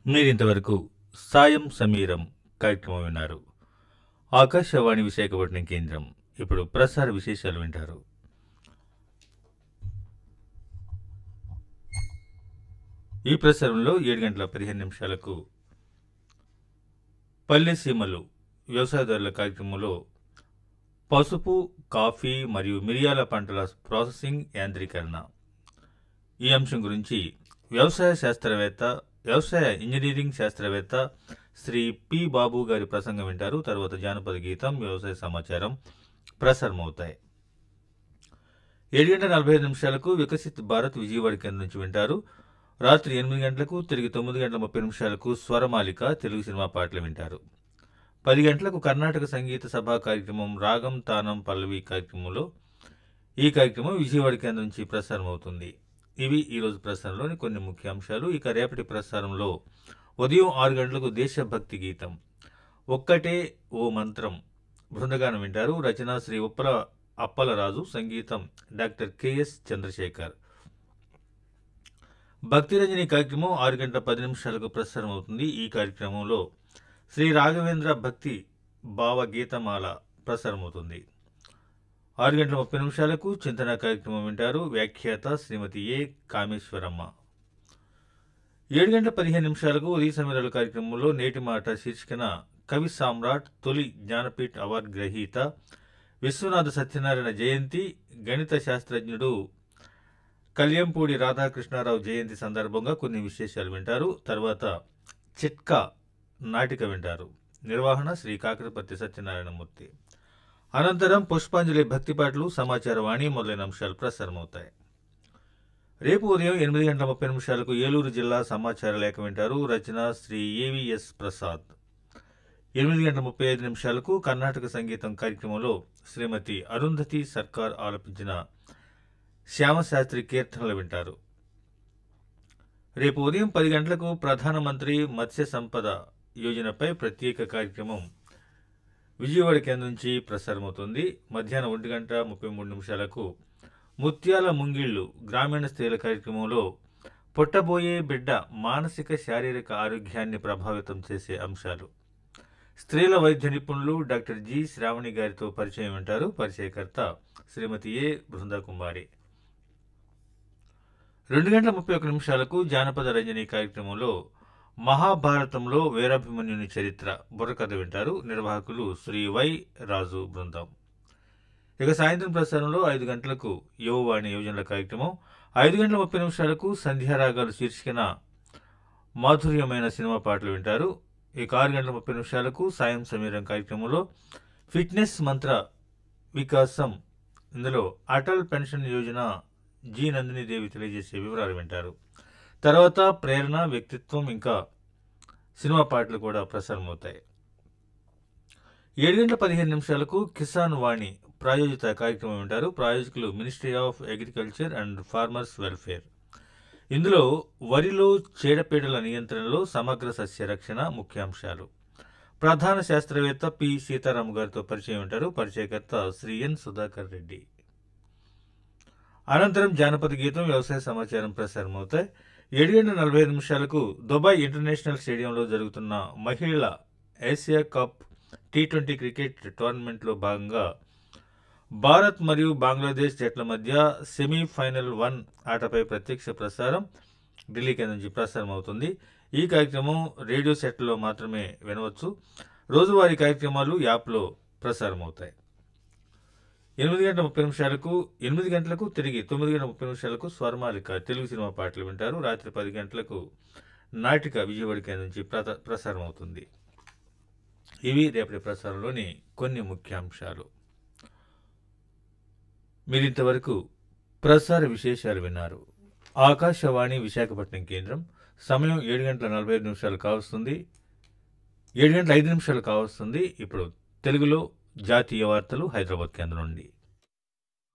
మీరింతవరకు సాయం సమీరం కార్యక్రమం విన్నారు ఆకాశవాణి విశాఖపట్నం కేంద్రం ఇప్పుడు ప్రసార విశేషాలు వింటారు ఈ ప్రసారంలో ఏడు గంటల పదిహేను నిమిషాలకు పల్లె సీమలు వ్యవసాయదారుల కార్యక్రమంలో పసుపు కాఫీ మరియు మిరియాల పంటల ప్రాసెసింగ్ యాంత్రీకరణ ఈ అంశం గురించి వ్యవసాయ శాస్త్రవేత్త వ్యవసాయ ఇంజనీరింగ్ శాస్త్రవేత్త శ్రీ పి బాబు గారి ప్రసంగం వింటారు తర్వాత జానపద గీతం వ్యవసాయ సమాచారం ప్రసారమవుతాయి ఏడు గంటల నలభై ఐదు నిమిషాలకు వికసిత్ భారత్ విజయవాడ కేంద్రం నుంచి వింటారు రాత్రి ఎనిమిది గంటలకు తిరిగి తొమ్మిది గంటల ముప్పై నిమిషాలకు స్వరమాలిక తెలుగు సినిమా పాటలు వింటారు పది గంటలకు కర్ణాటక సంగీత సభా కార్యక్రమం రాగం తానం పల్లవి కార్యక్రమంలో ఈ కార్యక్రమం విజయవాడ కేంద్రం నుంచి ప్రసారం అవుతుంది ఇవి ఈరోజు ప్రసారంలోని కొన్ని ముఖ్య అంశాలు ఇక రేపటి ప్రసారంలో ఉదయం ఆరు గంటలకు దేశభక్తి గీతం ఒక్కటే ఓ మంత్రం బృందగానం వింటారు రచన శ్రీ ఉప్పల అప్పలరాజు సంగీతం డాక్టర్ కెఎస్ చంద్రశేఖర్ భక్తిరంజని కార్యక్రమం ఆరు గంటల పది నిమిషాలకు ప్రసారం అవుతుంది ఈ కార్యక్రమంలో శ్రీ రాఘవేంద్ర భక్తి భావ గీతమాల ప్రసారమవుతుంది ఆరు గంటల ముప్పై నిమిషాలకు చింతన కార్యక్రమం వింటారు వ్యాఖ్యాత శ్రీమతి ఏ కామేశ్వరమ్మ ఏడు గంటల పదిహేను నిమిషాలకు ఉదయ సమీరాల కార్యక్రమంలో నేటి మాట శీర్షికన కవి సామ్రాట్ తొలి జ్ఞానపీఠ్ అవార్డు గ్రహీత విశ్వనాథ సత్యనారాయణ జయంతి గణిత శాస్త్రజ్ఞుడు కళ్యంపూడి రాధాకృష్ణారావు జయంతి సందర్భంగా కొన్ని విశేషాలు వింటారు తర్వాత చిట్కా నాటిక వింటారు నిర్వహణ శ్రీ కాకరపర్తి సత్యనారాయణమూర్తి అనంతరం పుష్పాంజలి భక్తి పాటలు సమాచార వాణి మొదలైన అంశాలు ప్రసారమవుతాయి రేపు ఉదయం ఎనిమిది గంటల ముప్పై నిమిషాలకు ఏలూరు జిల్లా సమాచార లేఖ వింటారు రచన శ్రీ ఏవిఎస్ ప్రసాద్ ఎనిమిది గంటల ముప్పై ఐదు నిమిషాలకు కర్ణాటక సంగీతం కార్యక్రమంలో శ్రీమతి అరుంధతి సర్కార్ ఆలపించిన శ్యామశాస్త్రి కీర్తనలు వింటారు రేపు ఉదయం పది గంటలకు ప్రధానమంత్రి మత్స్య సంపద యోజనపై ప్రత్యేక కార్యక్రమం విజయవాడ కేంద్రం నుంచి ప్రసారమవుతుంది మధ్యాహ్నం ఒంటి గంట ముప్పై మూడు నిమిషాలకు ముత్యాల ముంగిళ్ళు గ్రామీణ స్త్రీల కార్యక్రమంలో పుట్టబోయే బిడ్డ మానసిక శారీరక ఆరోగ్యాన్ని ప్రభావితం చేసే అంశాలు స్త్రీల వైద్య నిపుణులు డాక్టర్ జి శ్రావణి గారితో పరిచయం వింటారు పరిచయకర్త శ్రీమతి ఏ బృందాకుమారి రెండు గంటల ముప్పై ఒక్క నిమిషాలకు జానపద రంజని కార్యక్రమంలో మహాభారతంలో వీరాభిమన్యుని చరిత్ర బుర్రకథ వింటారు నిర్వాహకులు శ్రీ వై రాజు బృందం ఇక సాయంత్రం ప్రసారంలో ఐదు గంటలకు యువవాణి యోజనల కార్యక్రమం ఐదు గంటల ముప్పై నిమిషాలకు సంధ్యారాగాలు శీర్షికన మాధుర్యమైన సినిమా పాటలు వింటారు ఇక ఆరు గంటల ముప్పై నిమిషాలకు సాయం సమీరం కార్యక్రమంలో ఫిట్నెస్ మంత్ర వికాసం ఇందులో అటల్ పెన్షన్ యోజన జి నందిని దేవి తెలియజేసే వివరాలు వింటారు తర్వాత ప్రేరణ వ్యక్తిత్వం ఇంకా సినిమా పాటలు కూడా ప్రసారం అవుతాయి ఏడు గంటల పదిహేను నిమిషాలకు కిసాన్ వాణి ప్రాయోజిత కార్యక్రమం వింటారు ప్రాయోజకులు ministry of agriculture and farmers welfare ఇందులో వరిలో చీడపీడల నియంత్రణలో సమగ్ర సస్య రక్షణ ముఖ్యాంశాలు ప్రధాన శాస్త్రవేత్త పి సీతారాం గారితో పరిచయం ఉంటారు పరిచయకర్త శ్రీ ఎన్ సుధాకర్ రెడ్డి అనంతరం జానపద గీతం వ్యవసాయ సమాచారం ప్రసారం అవుతాయి ఏడు గంటల నలభై ఐదు నిమిషాలకు దుబాయ్ ఇంటర్నేషనల్ స్టేడియంలో జరుగుతున్న మహిళల Asia cup T twenty cricket టోర్నమెంట్లో భాగంగా భారత్ మరియు బంగ్లాదేశ్ జట్ల మధ్య సెమీఫైనల్ వన్ ఆటపై ప్రత్యక్ష ప్రసారం ఢిల్లీ కేంద్రం నుంచి ప్రసారం అవుతుంది ఈ కార్యక్రమం రేడియో సెట్లో మాత్రమే వినవచ్చు రోజువారీ కార్యక్రమాలు యాప్లో ప్రసారం అవుతాయి ఎనిమిది గంటల ముప్పై నిమిషాలకు ఎనిమిది గంటలకు తిరిగి తొమ్మిది గంటల ముప్పై నిమిషాలకు స్వర్మాలిక తెలుగు సినిమా పాటలు వింటారు రాత్రి పది గంటలకు నాటిక విజయవాడ కేంద్రం నుంచి ప్రత- ప్రసారం అవుతుంది ఇవి రేపటి ప్రసారంలోని కొన్ని ముఖ్యాంశాలు మీరింతవరకు ప్రసార విశేషాలు విన్నారు ఆకాశవాణి విశాఖపట్నం కేంద్రం సమయం ఏడు గంటల నలభై ఐదు నిమిషాలు కావస్తుంది ఏడు గంటల ఐదు నిమిషాలు కావస్తుంది ఇప్పుడు తెలుగులో జాతీయ వార్తలు హైదరాబాద్ కేంద్రం నుండి